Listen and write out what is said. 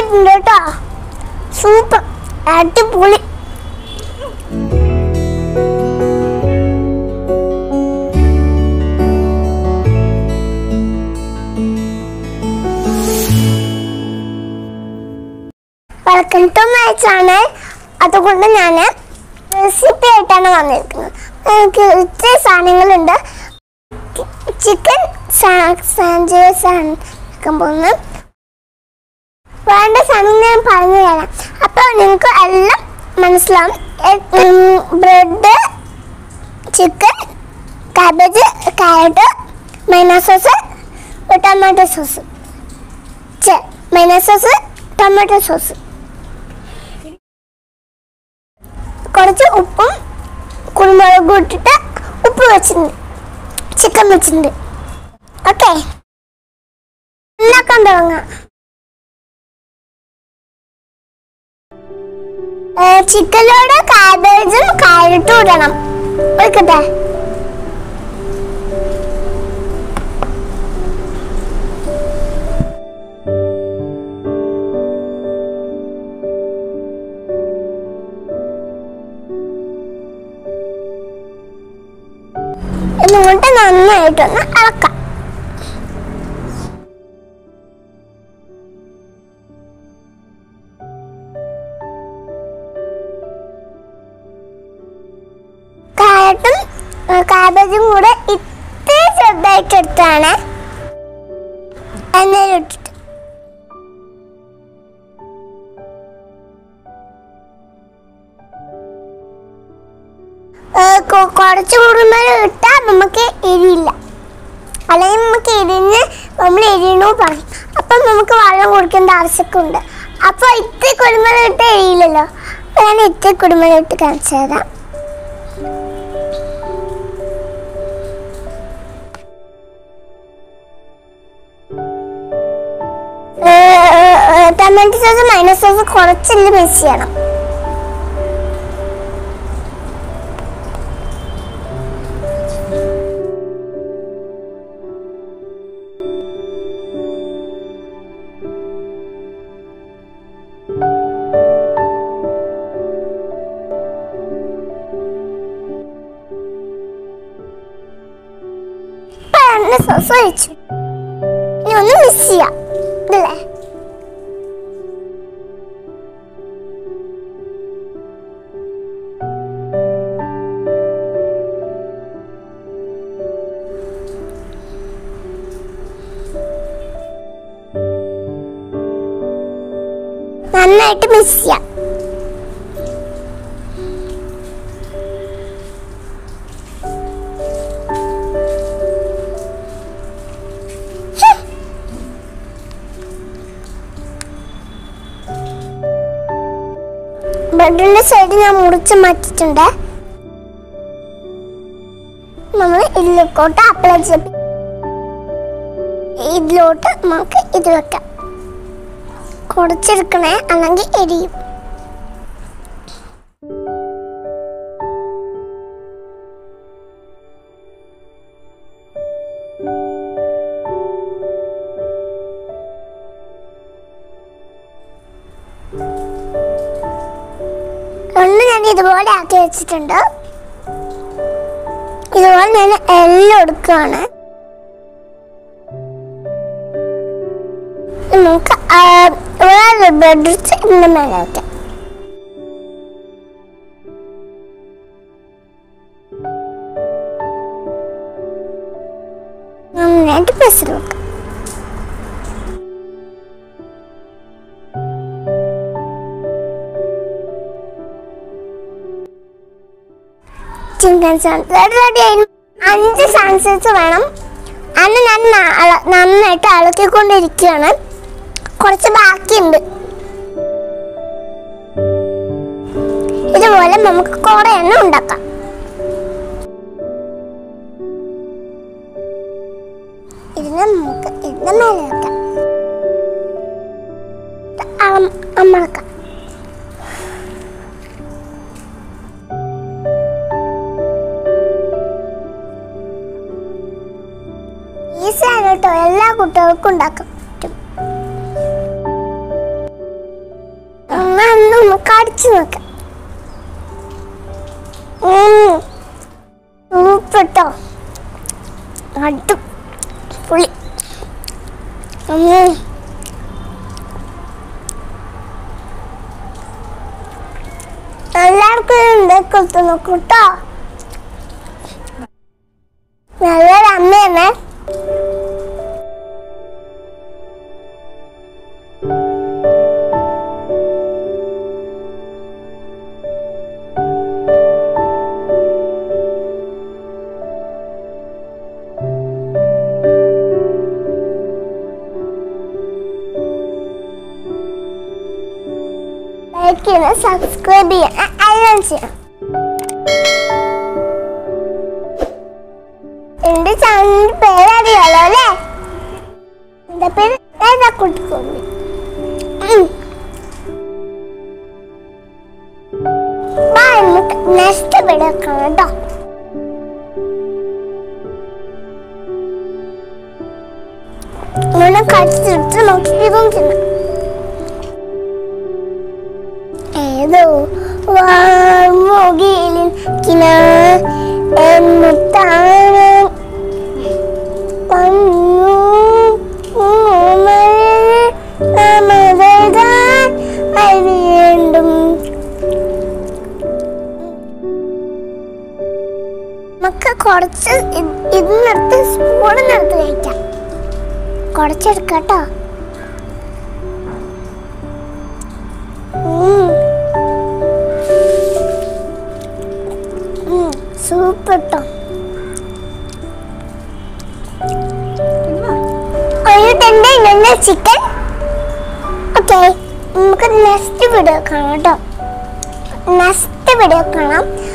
നന്നായിട്ടുണ്ട് കേട്ടോ സൂപ്പർ അടിപൊളി വെൽക്കം ടു മൈ ചാനൽ അതുകൊണ്ട് ഞാൻ റെസിപ്പി ആയിട്ടാണ് വന്നിരിക്കുന്നത് എനിക്ക് ഇത്ര സാധനങ്ങളുണ്ട് ചിക്കൻ സാൻഡ്വിച്ച് ആണ് വെക്കാൻ പോകുന്നത് വേണ്ട സാധനം ഞാൻ പറഞ്ഞു തരാം അപ്പോൾ നിങ്ങൾക്ക് എല്ലാം മനസ്സിലാവും bread chicken cabbage carrot mayo sauce tomato sauce mayo sauce tomato sauce കുറച്ച് ഉപ്പും കുരുമുളകും ഇട്ടിട്ട് ഉപ്പ് വെച്ചിട്ടുണ്ട് ചിക്കൻ വെച്ചിട്ടുണ്ട് ഓക്കെ ഉണ്ടാക്കാൻ തുടങ്ങാം ചിക്കനിലോട് കാബേജും കാരറ്റും ഇടണം ഒഴിക്കട്ടെ എന്നിട്ട് നന്നായിട്ടൊന്ന് ഇളക്കാം കാരറ്റും കാബേജും കൂടെ ഇത്തിരി ചെറുതായിട്ട് എടുത്താണ് എണ്ണയിലിട്ടിട്ട് ഏഹ് കൊ- കുറച്ച് കുടുംബം ഇട്ടാൽ നമുക്ക് എരിയില്ല അല്ലെങ്കിൽ നമുക്ക് എരിഞ്ഞ് നമ്മൾ എരിയണു പറയും അപ്പം നമുക്ക് വെള്ളം കുടിക്കേണ്ട ആവശ്യമൊക്കെ അപ്പോൾ ഇത്തിരി കുടുംബം ഇട്ട് എരിയില്ലല്ലോ അപ്പോൾ ഞാൻ ഇത്തിരി കുടുംബം ഇട്ട് കാണിച്ചു തരാം ടൊമാറ്റോ സോസ് മൈനസ് സോസ് കുറച്ചെല്ലാം മിക്സ് ചെയ്യണം ഇപ്പൊ രണ്ട് സോസ് ഒഴിച്ചു ഇനി ഒന്ന് മിക്സ് ചെയ്യാം ഇതല്ലേ നന്നായിട്ട് മിക്സ് ചെയ്യാം ബ്രെഡിന്റെ സൈഡ് ഞാൻ മുറിച്ച് മാറ്റിയിട്ടുണ്ട് നമ്മൾ ഇതിലേക്കോട്ട് അപ്ലൈ ചെയ്യും ഇതിലോട്ട് നമുക്ക് ഇത് വെക്കാം കുറച്ചെടുക്കണേ അല്ലെങ്കിൽ എരിയും ഒന്ന് ഞാൻ ഇതുപോലെ ആക്കി വെച്ചിട്ടുണ്ട് ഇതുപോലെ ഞാൻ എല്ലാം എടുക്കുകയാണ് നമുക്ക് ആ, വേറെ ബ്രെഡ് ഇതിൻ്റെ മേലെ വെക്കാം നന്നായിട്ട് പെസൽ വെക്കാം ചിക്കൻ സാൻഡ്വിച്ച് റെഡി ആയി അഞ്ച് സാൻഡ്വിച്ച് വേണം അന്ന് ഞാൻ ന- അള- നന്നായിട്ട് ഇളക്കിക്കൊണ്ടിരിക്കുകയാണ് കുറച്ച് ബാക്കിയുണ്ട് ഇതുപോലെ നമുക്ക് കുറെ എണ്ണം ഉണ്ടാക്കാം ഇതിനെ നമുക്ക് ഇതിന്റെ മേലെ വെക്കാം അം- അമർക്കാം ഈസിയാണ് കേട്ടോ എല്ലാ കുട്ടികൾക്കും ഉണ്ടാക്കാൻ പറ്റും നമുക്ക് അടിച്ചു നോക്കാം ഉം. സൂപ്പട്ടോ അടി പുളി ഉം. എല്ലാവർക്കും ഉണ്ടാക്കി നോക്കൂ കേട്ടോ നല്ലൊരു അമ്മയമ്മേ ലൈക്ക് ചെയ്യണം സബ്സ്ക്രൈബ് ചെയ്യണം എല്ലാം ചെയ്യണം എന്റെ ചാനലിന്റെ പേര് അറിയാലോ അല്ലേ എന്റെ പേര് ഏതാ കുട്ടിക്കൊമ്പി നമുക്ക് നെക്സ്റ്റ് വീഡിയോ കാണാം കേട്ടോ ഇങ്ങനെ കടിച്ചിട്ട് നോക്കിയതും തിന്നാം ഏതോ വാമുകിലിൻ കിന എന്നുത്താണ് വന്നു നാമതാൻ വീണ്ടും നമുക്ക് കുറച്ച് ഇത് ഇതിനടുത്ത് സ്പൂണിനടുത്ത് കഴിക്കാം കുറച്ചെടുക്കാട്ടോ സൂപ്പർ ട്ടോ ഒരു തന്നെ ഇങ്ങനെ ചിക്കൻ ഓക്കെ നമുക്ക് നെക്സ്റ്റ് വീഡിയോ കാണാം കേട്ടോ നെക്സ്റ്റ് വീഡിയോ കാണാം